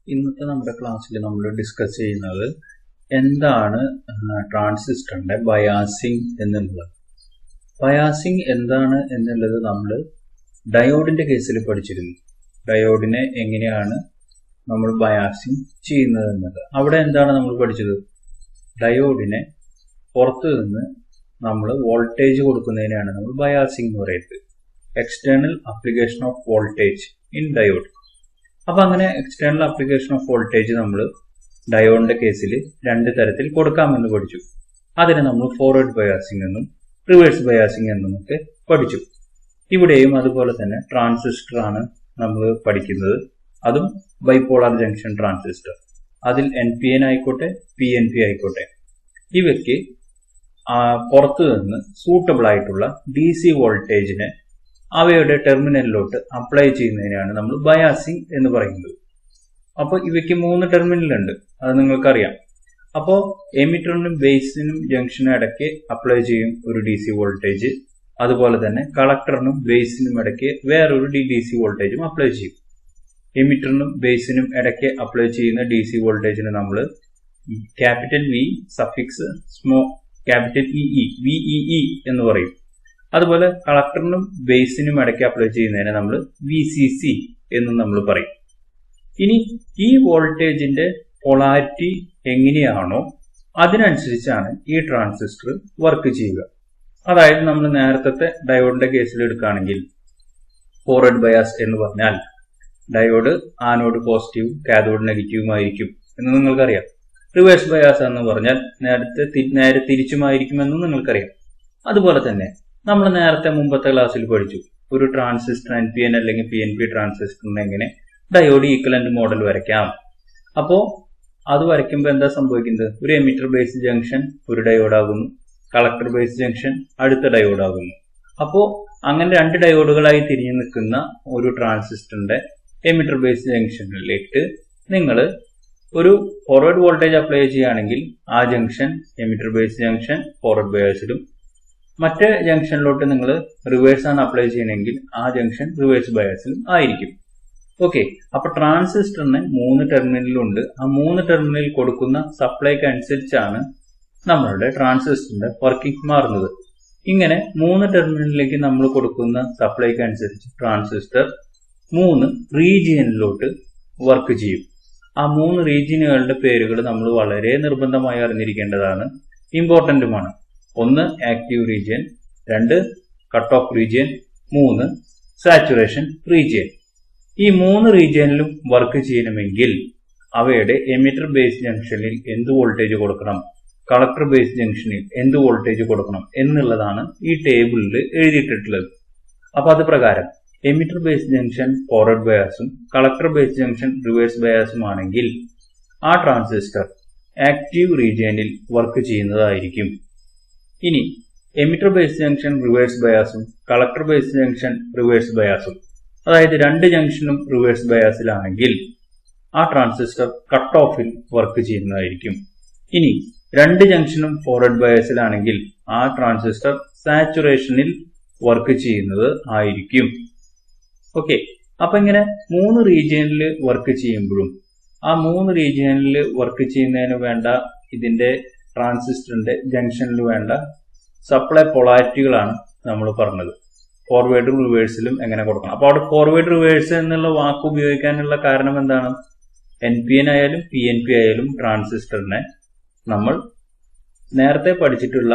ഇന്നത്തെ നമ്മുടെ ക്ലാസ്സിൽ നമ്മൾ ഡിസ്കസ് ചെയ്യുന്നത് എന്താണ് ട്രാൻസിസ്റ്ററിന്റെ ബയാസിംഗ് എന്നുള്ളത് ബയാസിംഗ് എന്താണ് എന്നുള്ളത് നമ്മൾ ഡയോഡിന്റെ കേസിൽ പഠിച്ചിരുന്നു ഡയോഡിനെ എങ്ങനെയാണ് നമ്മൾ ബയാസിംഗ് ചെയ്യുന്നത് എന്നത് അവിടെ എന്താണ് നമ്മൾ പഠിച്ചത് ഡയോഡിനെ പുറത്തു നിന്ന് നമ്മൾ വോൾട്ടേജ് കൊടുക്കുന്നതിനാണ് നമ്മൾ ബയാസിംഗ് എന്ന് പറയുന്നത് external application of voltage in diode അപ്പൊ അങ്ങനെ എക്സ്റ്റേണൽ അപ്ലിക്കേഷൻ ഓഫ് വോൾട്ടേജ് നമ്മൾ ഡയോഡിന്റെ കേസിൽ രണ്ട് തരത്തിൽ കൊടുക്കാമെന്ന് പഠിച്ചു അതിനെ നമ്മൾ ഫോർവേഡ് ബയാസിംഗ് എന്നും റിവേഴ്സ് ബയാസിംഗ് എന്നും ഒക്കെ പഠിച്ചു ഇവിടെയും അതുപോലെ തന്നെ ട്രാൻസിസ്റ്റർ ആണ് നമ്മൾ പഠിക്കുന്നത് അതും ബൈപോളാർ ജംഗ്ഷൻ ട്രാൻസിസ്റ്റർ അതിൽ എൻ പി എൻ ആയിക്കോട്ടെ പി എൻ പി ആയിക്കോട്ടെ ഇവയ്ക്ക് പുറത്തു നിന്ന് സൂട്ടബിൾ ആയിട്ടുള്ള ഡി സി വോൾട്ടേജിനെ അവയുടെ ടെർമിനലിലോട്ട് അപ്ലൈ ചെയ്യുന്നതിനാണ് നമ്മൾ ബയാസിംഗ് എന്ന് പറയുന്നത് അപ്പോൾ ഇവയ്ക്ക് മൂന്ന് ടെർമിനലുണ്ട് അത് നിങ്ങൾക്കറിയാം അപ്പോൾ എമിറ്ററിനും ബേസിനും ജംഗ്ഷനും ഇടയ്ക്ക് അപ്ലൈ ചെയ്യും ഒരു ഡി സി വോൾട്ടേജ് അതുപോലെ തന്നെ കളക്ടറിനും ബേസിനും ഇടയ്ക്ക് വേറൊരു ഡി ഡി സി വോൾട്ടേജും അപ്ലൈ ചെയ്യും എമിറ്ററിനും ബേസിനും ഇടയ്ക്ക് അപ്ലൈ ചെയ്യുന്ന ഡി സി വോൾട്ടേജിന് നമ്മൾ capital V suffix small capital E E V E E എന്ന് പറയും അതുപോലെ കളക്ടറിനും ബേസിനും ഇടയ്ക്ക് അപ്ലൈ ചെയ്യുന്നതിനെ നമ്മൾ വി സി സി എന്നും നമ്മൾ പറയും ഇനി ഈ വോൾട്ടേജിന്റെ പൊളാരിറ്റി എങ്ങനെയാണോ അതിനനുസരിച്ചാണ് ഈ ട്രാൻസിസ്റ്റർ വർക്ക് ചെയ്യുക അതായത് നമ്മൾ നേരത്തെ ഡയോഡിന്റെ കേസിൽ എടുക്കുകയാണെങ്കിൽ ഫോർവേഡ് ബയാസ് എന്ന് പറഞ്ഞാൽ ഡയോഡ് ആനോഡ് പോസിറ്റീവും കാഥോഡ് നെഗറ്റീവും ആയിരിക്കും എന്ന് നിങ്ങൾക്കറിയാം റിവേഴ്സ് ബയാസ് എന്ന് പറഞ്ഞാൽ നേരത്തെ നേരെ തിരിച്ചുമായിരിക്കുമെന്നും നിങ്ങൾക്കറിയാം അതുപോലെ തന്നെ നമ്മൾ നേരത്തെ മുമ്പത്തെ ക്ലാസ്സിൽ പഠിച്ചു ഒരു ട്രാൻസിസ്റ്റർ എൻ പി എൻ അല്ലെങ്കിൽ പി എൻ പി ട്രാൻസിസ്റ്ററിന് എങ്ങനെ ഡയോഡ് ഈക്വലന്റ് മോഡൽ വരയ്ക്കാം അപ്പോ അത് വരയ്ക്കുമ്പോൾ എന്താ സംഭവിക്കുന്നത് ഒരു എമിറ്റർ ബേസ് ജംഗ്ഷൻ ഒരു ഡയോഡാകുന്നു കളക്ടർ ബേസ് ജംഗ്ഷൻ അടുത്ത ഡയോഡാകുന്നു അപ്പോ അങ്ങനെ രണ്ട് ഡയോഡുകളായി തിരിഞ്ഞു നിൽക്കുന്ന ഒരു ട്രാൻസിസ്റ്ററിന്റെ എമിറ്റർ ബേസ് ജംഗ്ഷനിലേക്ക് നിങ്ങൾ ഒരു ഫോർവേഡ് വോൾട്ടേജ് അപ്ലൈ ചെയ്യുകയാണെങ്കിൽ ആ junction emitter base junction forward ബയാസിലും മറ്റേ ജംഗ്ഷനിലോട്ട് നിങ്ങൾ റിവേഴ്സ് ആണ് അപ്ലൈ ചെയ്യണമെങ്കിൽ ആ ജംഗ്ഷൻ റിവേഴ്സ് ബയാസിലും ആയിരിക്കും ഓക്കെ അപ്പൊ ട്രാൻസിസ്റ്ററിന് മൂന്ന് ടെർമിനലുണ്ട് ആ മൂന്ന് ടെർമിനലിൽ കൊടുക്കുന്ന സപ്ലൈക്ക് അനുസരിച്ചാണ് നമ്മളുടെ ട്രാൻസിസ്റ്ററിന്റെ വർക്കിംഗ് മാറുന്നത് ഇങ്ങനെ മൂന്ന് ടെർമിനലിലേക്ക് നമ്മൾ കൊടുക്കുന്ന സപ്ലൈക്ക് അനുസരിച്ച് ട്രാൻസിസ്റ്റർ മൂന്ന് റീജിയനിലോട്ട് വർക്ക് ചെയ്യും ആ മൂന്ന് റീജിയനുകളുടെ പേരുകൾ നമ്മൾ വളരെ നിർബന്ധമായി അറിഞ്ഞിരിക്കേണ്ടതാണ് ഇമ്പോർട്ടന്റുമാണ് ഒന്ന് ആക്റ്റീവ് റീജിയൻ രണ്ട് കട്ട് ഓഫ് റീജിയൻ മൂന്ന് സാച്ചുറേഷൻ റീജിയൻ ഈ മൂന്ന് റീജിയനിലും വർക്ക് ചെയ്യണമെങ്കിൽ അവയുടെ എമിറ്റർ ബേസ് ജംഗ്ഷനിൽ എന്ത് വോൾട്ടേജ് കൊടുക്കണം കളക്ടർ ബേസ് ജംഗ്ഷനിൽ എന്ത് വോൾട്ടേജ് കൊടുക്കണം എന്നുള്ളതാണ് ഈ ടേബിളിൽ എഴുതിയിട്ടുള്ളത് അപ്പൊ അത് പ്രകാരം എമിറ്റർ ബേസ് ജംഗ്ഷൻ ഫോർവേഡ് ബയാസും കളക്ടർ ബേസ് ജംഗ്ഷൻ റിവേഴ്സ് ബയാസും ആണെങ്കിൽ ആ ട്രാൻസിസ്റ്റർ ആക്റ്റീവ് റീജിയനിൽ വർക്ക് ചെയ്യുന്നതായിരിക്കും ഇനി എമിറ്റർ ബേസ് ജംഗ്ഷൻ റിവേഴ്സ് ബയാസും കളക്ടർ ബേസ് ജംഗ്ഷൻ റിവേഴ്സ് ബയാസും അതായത് രണ്ട് ജംഗ്ഷനും റിവേഴ്സ് ബയാസിലാണെങ്കിൽ ആ ട്രാൻസിസ്റ്റർ കട്ട് ഓഫിൽ വർക്ക് ചെയ്യുന്നതായിരിക്കും ഇനി രണ്ട് ജംഗ്ഷനും ഫോർവേഡ് ബയാസിലാണെങ്കിൽ ആ ട്രാൻസിസ്റ്റർ സാച്ചുറേഷനിൽ വർക്ക് ചെയ്യുന്നത് ആയിരിക്കും ഓക്കെ അപ്പൊ ഇങ്ങനെ മൂന്ന് റീജിയനിൽ വർക്ക് ചെയ്യുമ്പോഴും ആ മൂന്ന് റീജിയനിൽ വർക്ക് ചെയ്യുന്നതിന് വേണ്ട ഇതിന്റെ ട്രാൻസിസ്റ്ററിന്റെ ജംഗ്ഷനിൽ വേണ്ട സപ്ലൈ പൊളാരിറ്റികളാണ് നമ്മൾ പറഞ്ഞത് ഫോർവേഡും റിവേഴ്സിലും എങ്ങനെ കൊടുക്കണം അപ്പൊ അവിടെ ഫോർവേഡ് റിവേഴ്സ് എന്നുള്ള വാക്ക് ഉപയോഗിക്കാനുള്ള കാരണം എന്താണ് എൻ പി എൻ ആയാലും പി എൻ പി ആയാലും ട്രാൻസിസ്റ്ററിനെ നമ്മൾ നേരത്തെ പഠിച്ചിട്ടുള്ള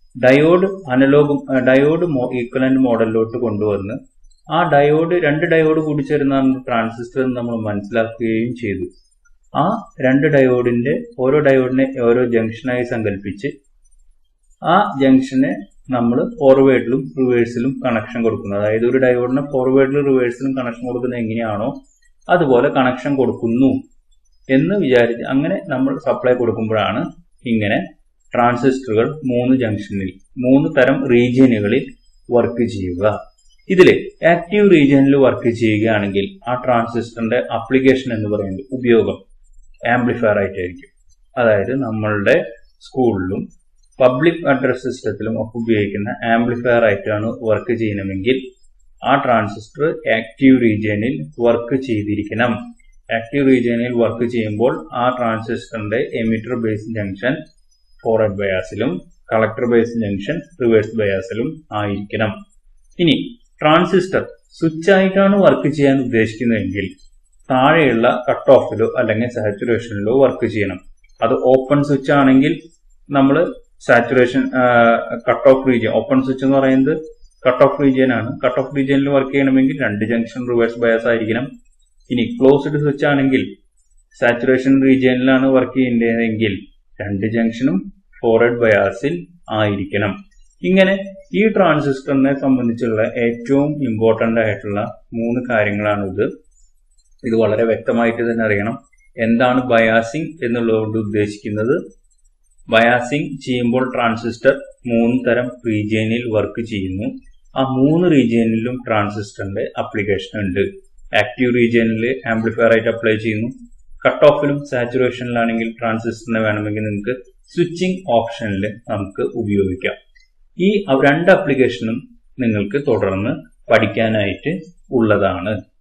ഡയോഡ് അനലോഗ് ഡയോഡ് ഈക്വലന്റ് മോഡലിലോട്ട് കൊണ്ടുവന്ന് ആ ഡയോഡ് രണ്ട് ഡയോഡ് കൂടിച്ചേരുന്നതാണ് ട്രാൻസിസ്റ്റർ എന്ന് നമ്മൾ മനസ്സിലാക്കുകയും ചെയ്തു ആ രണ്ട് ഡയോഡിന്റെ ഓരോ ഡയോഡിനെ ഓരോ ജംഗ്ഷനായി സങ്കല്പിച്ച് ആ ജംഗ്ഷനെ നമ്മൾ ഫോർവേഡിലും റിവേഴ്സിലും കണക്ഷൻ കൊടുക്കുന്നത് അതായത് ഒരു ഡയോഡിന് ഫോർവേഡിലും റിവേഴ്സിലും കണക്ഷൻ കൊടുക്കുന്നത് എങ്ങനെയാണോ അതുപോലെ കണക്ഷൻ കൊടുക്കുന്നു എന്ന് വിചാരിച്ച് അങ്ങനെ നമ്മൾ സപ്ലൈ കൊടുക്കുമ്പോഴാണ് ഇങ്ങനെ ട്രാൻസിസ്റ്ററുകൾ മൂന്ന് ജംഗ്ഷനിൽ മൂന്ന് തരം റീജിയനുകളിൽ വർക്ക് ചെയ്യുക ഇതിൽ ആക്റ്റീവ് റീജിയനിൽ വർക്ക് ചെയ്യുകയാണെങ്കിൽ ആ ട്രാൻസിസ്റ്ററിന്റെ അപ്ലിക്കേഷൻ എന്ന് പറയുന്നത് ഉപയോഗം ആംപ്ലിഫയർ ആയിട്ടായിരിക്കും അതായത് നമ്മളുടെ സ്കൂളിലും പബ്ലിക് അഡ്രസ് സിസ്റ്റത്തിലും ഒക്കെ ഉപയോഗിക്കുന്ന ആംപ്ലിഫയർ ആയിട്ടാണ് വർക്ക് ചെയ്യണമെങ്കിൽ ആ ട്രാൻസിസ്റ്റർ ആക്റ്റീവ് റീജിയനിൽ വർക്ക് ചെയ്തിരിക്കണം ആക്റ്റീവ് റീജിയനിൽ വർക്ക് ചെയ്യുമ്പോൾ ആ ട്രാൻസിസ്റ്ററിന്റെ എമിറ്റർ ബേസ് ജംഗ്ഷൻ ഫോർവേഡ് ബയാസിലും കളക്ടർ ബേസ് ജംഗ്ഷൻ റിവേഴ്സ് ബയാസിലും ആയിരിക്കണം ഇനി ട്രാൻസിസ്റ്റർ സ്വിച്ച് ആയിട്ടാണ് വർക്ക് ചെയ്യാൻ ഉദ്ദേശിക്കുന്നതെങ്കിൽ താഴെയുള്ള കട്ട് ഓഫിലോ അല്ലെങ്കിൽ സാച്ചുറേഷനിലോ വർക്ക് ചെയ്യണം അത് ഓപ്പൺ സ്വിച്ച് ആണെങ്കിൽ നമ്മൾ saturation cut off region open switch എന്ന് പറയുന്നത് കട്ട് ഓഫ് റീജിയൻ ആണ് കട്ട് ഓഫ് റീജിയനിൽ വർക്ക് ചെയ്യണമെങ്കിൽ രണ്ട് ജംഗ്ഷൻ റിവേഴ്സ് ബയാസ് ആയിരിക്കണം ഇനി ക്ലോസ്ഡ് സ്വിച്ച് ആണെങ്കിൽ സാച്ചുറേഷൻ റീജിയനിലാണ് വർക്ക് ചെയ്യേണ്ടതെങ്കിൽ രണ്ട് ജംഗ്ഷനും ഫോർവേഡ് ബയാസിൽ ആയിരിക്കണം ഇങ്ങനെ ഈ ട്രാൻസിസ്റ്ററിനെ സംബന്ധിച്ചുള്ള ഏറ്റവും ഇമ്പോർട്ടന്റ് ആയിട്ടുള്ള മൂന്ന് കാര്യങ്ങളാണ് ഇത് ഇത് വളരെ വ്യക്തമായിട്ട് തന്നെ അറിയണം എന്താണ് ബയാസിംഗ് എന്നുള്ളതുകൊണ്ട് ഉദ്ദേശിക്കുന്നത് ബയാസിംഗ് ചെയ്യുമ്പോൾ ട്രാൻസിസ്റ്റർ മൂന്ന് തരം റീജിയനിൽ വർക്ക് ചെയ്യുന്നു ആ മൂന്ന് റീജിയനിലും ട്രാൻസിസ്റ്ററിന്റെ അപ്ലിക്കേഷൻ ഉണ്ട് ആക്റ്റീവ് റീജിയനിൽ ആംപ്ലിഫയർ ആയിട്ട് അപ്ലൈ ചെയ്യുന്നു കട്ട് ഓഫിലും സാച്ചുറേഷനിലാണെങ്കിൽ ട്രാൻസിസ്റ്ററിനെ വേണമെങ്കിൽ നിങ്ങൾക്ക് സ്വിച്ചിങ് ഓപ്ഷനിൽ നമുക്ക് ഉപയോഗിക്കാം ഈ രണ്ട് അപ്ലിക്കേഷനും നിങ്ങൾക്ക് തുടർന്ന് പഠിക്കാനായിട്ട് ഉള്ളതാണ്